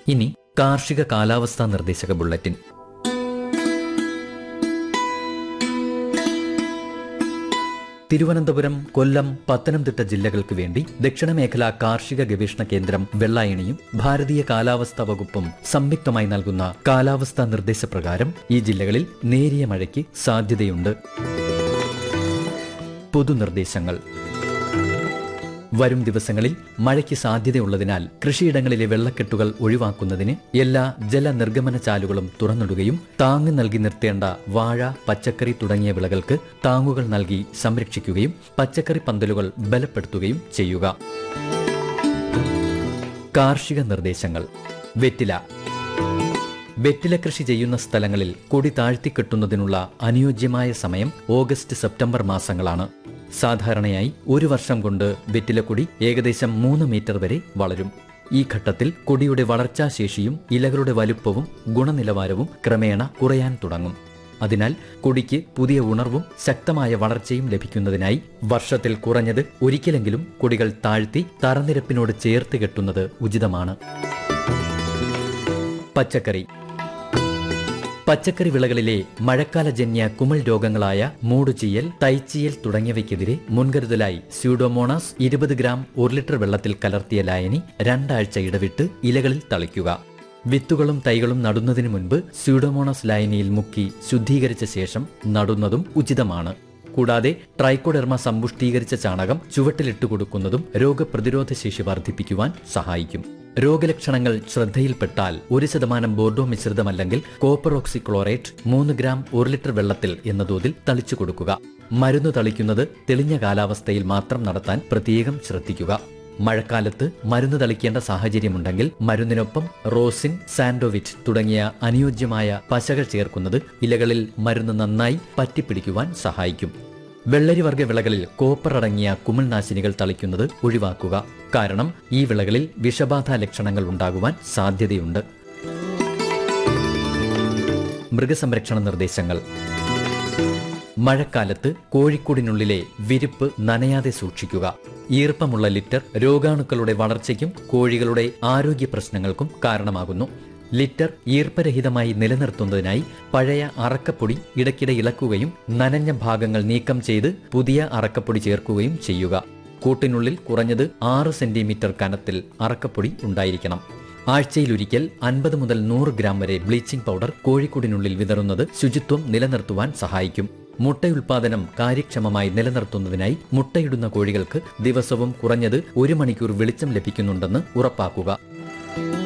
ഇനി കാർഷിക കാലാവസ്ഥാ നിർദ്ദേശക ബുള്ളറ്റിൻ തിരുവനന്തപുരം കൊല്ലം പത്തനംതിട്ട ജില്ലകൾക്ക് വേണ്ടി ദക്ഷിണമേഖല കാർഷിക ഗവേഷണ കേന്ദ്രം വെള്ളായണിയും ഭാരതീയ കാലാവസ്ഥാ വകുപ്പും സംയുക്തമായി നൽകുന്ന കാലാവസ്ഥാ നിർദ്ദേശപ്രകാരം ഈ ജില്ലകളിൽ നേരിയ മഴയ്ക്ക് സാധ്യതയുണ്ട് പൊതുനിർദ്ദേശങ്ങൾ വരും ദിവസങ്ങളിൽ മഴയ്ക്ക് സാധ്യതയുള്ളതിനാൽ കൃഷിയിടങ്ങളിലെ വെള്ളക്കെട്ടുകൾ ഒഴിവാക്കുന്നതിന് എല്ലാ ജലനിർഗമന ചാലുകളും തുറന്നിടുകയും താങ്ങ് നൽകി നിർത്തേണ്ട വാഴ പച്ചക്കറി തുടങ്ങിയ വിളകൾക്ക് താങ്ങുകൾ നൽകി സംരക്ഷിക്കുകയും പച്ചക്കറി പന്തലുകൾ ബലപ്പെടുത്തുകയും ചെയ്യുക കാർഷിക നിർദ്ദേശങ്ങൾ വെറ്റില വെറ്റില കൃഷി ചെയ്യുന്ന സ്ഥലങ്ങളിൽ കൊടി താഴ്ത്തിക്കെട്ടുന്നതിനുള്ള അനുയോജ്യമായ സമയം ഓഗസ്റ്റ് സെപ്റ്റംബർ മാസങ്ങളാണ് സാധാരണയായി ഒരു വർഷം കൊണ്ട് വെറ്റിലക്കൊടി ഏകദേശം മൂന്ന് മീറ്റർ വരെ വളരും ഈ ഘട്ടത്തിൽ കൊടിയുടെ വളർച്ചാശേഷിയും ഇലകളുടെ വലുപ്പവും ഗുണനിലവാരവും ക്രമേണ കുറയാൻ തുടങ്ങും അതിനാൽ കൊടിക്ക് പുതിയ ഉണർവും ശക്തമായ വളർച്ചയും ലഭിക്കുന്നതിനായി വർഷത്തിൽ കുറഞ്ഞത് ഒരിക്കലെങ്കിലും കൊടികൾ താഴ്ത്തി തറനിരപ്പിനോട് ചേർത്ത് കെട്ടുന്നത് ഉചിതമാണ് പച്ചക്കറി പച്ചക്കറി വിളകളിലെ മഴക്കാലജന്യ കുമിൾ രോഗങ്ങളായ മൂടുചീയൽ തൈച്ചീയൽ തുടങ്ങിയവയ്ക്കെതിരെ മുൻകരുതലായി സ്യൂഡോമോണാസ് ഇരുപത് ഗ്രാം ഒരു ലിറ്റർ വെള്ളത്തിൽ കലർത്തിയ ലായനി രണ്ടാഴ്ച ഇടവിട്ട് ഇലകളിൽ തളിക്കുക വിത്തുകളും തൈകളും നടുന്നതിനു മുൻപ് സ്യൂഡോമോണസ് ലായനിയിൽ മുക്കി ശുദ്ധീകരിച്ച ശേഷം നടുന്നതും ഉചിതമാണ് കൂടാതെ ട്രൈക്കോഡെർമ സമ്പുഷ്ടീകരിച്ച ചാണകം ചുവട്ടിലിട്ട് കൊടുക്കുന്നതും രോഗപ്രതിരോധ ശേഷി വർദ്ധിപ്പിക്കുവാൻ സഹായിക്കും രോഗലക്ഷണങ്ങൾ ശ്രദ്ധയിൽപ്പെട്ടാൽ ഒരു ശതമാനം ബോർഡോ മിശ്രിതമല്ലെങ്കിൽ കോപ്പർ ഓക്സി ക്ലോറേറ്റ് മൂന്ന് ഗ്രാം ഒരു ലിറ്റർ വെള്ളത്തിൽ എന്ന തോതിൽ തളിച്ചു കൊടുക്കുക മരുന്ന് തളിക്കുന്നത് തെളിഞ്ഞ കാലാവസ്ഥയിൽ മാത്രം നടത്താൻ പ്രത്യേകം ശ്രദ്ധിക്കുക മഴക്കാലത്ത് മരുന്ന് തളിക്കേണ്ട സാഹചര്യമുണ്ടെങ്കിൽ മരുന്നിനൊപ്പം റോസിൻ സാൻഡോവിറ്റ് തുടങ്ങിയ അനുയോജ്യമായ പശകൾ ചേർക്കുന്നത് ഇലകളിൽ മരുന്ന് നന്നായി പറ്റിപ്പിടിക്കുവാൻ സഹായിക്കും വെള്ളരിവർഗ വിളകളിൽ കോപ്പർ അടങ്ങിയ കുമിൾനാശിനികൾ തളിക്കുന്നത് ഒഴിവാക്കുക കാരണം ഈ വിളകളിൽ വിഷബാധ ലക്ഷണങ്ങൾ ഉണ്ടാകുവാൻ സാധ്യതയുണ്ട് മൃഗസംരക്ഷണ നിർദ്ദേശങ്ങൾ മഴക്കാലത്ത് കോഴിക്കൂടിനുള്ളിലെ വിരിപ്പ് നനയാതെ സൂക്ഷിക്കുക ഈർപ്പമുള്ള ലിറ്റർ രോഗാണുക്കളുടെ വളർച്ചയ്ക്കും കോഴികളുടെ ആരോഗ്യ പ്രശ്നങ്ങൾക്കും കാരണമാകുന്നു ലിറ്റർ ഈർപ്പരഹിതമായി നിലനിർത്തുന്നതിനായി പഴയ അറക്കപ്പൊടി ഇടയ്ക്കിടെ ഇളക്കുകയും നനഞ്ഞ ഭാഗങ്ങൾ നീക്കം ചെയ്ത് പുതിയ അറക്കപ്പൊടി ചേർക്കുകയും ചെയ്യുക കൂട്ടിനുള്ളിൽ കുറഞ്ഞത് ആറ് സെന്റിമീറ്റർ കനത്തിൽ അറക്കപ്പൊടി ഉണ്ടായിരിക്കണം ആഴ്ചയിലൊരിക്കൽ അൻപത് മുതൽ നൂറ് ഗ്രാം വരെ ബ്ലീച്ചിംഗ് പൗഡർ കോഴിക്കൂടിനുള്ളിൽ വിതറുന്നത് ശുചിത്വം നിലനിർത്തുവാൻ സഹായിക്കും മുട്ടയുൽപാദനം കാര്യക്ഷമമായി നിലനിർത്തുന്നതിനായി മുട്ടയിടുന്ന കോഴികൾക്ക് ദിവസവും കുറഞ്ഞത് ഒരു മണിക്കൂർ വെളിച്ചം ലഭിക്കുന്നുണ്ടെന്ന് ഉറപ്പാക്കുക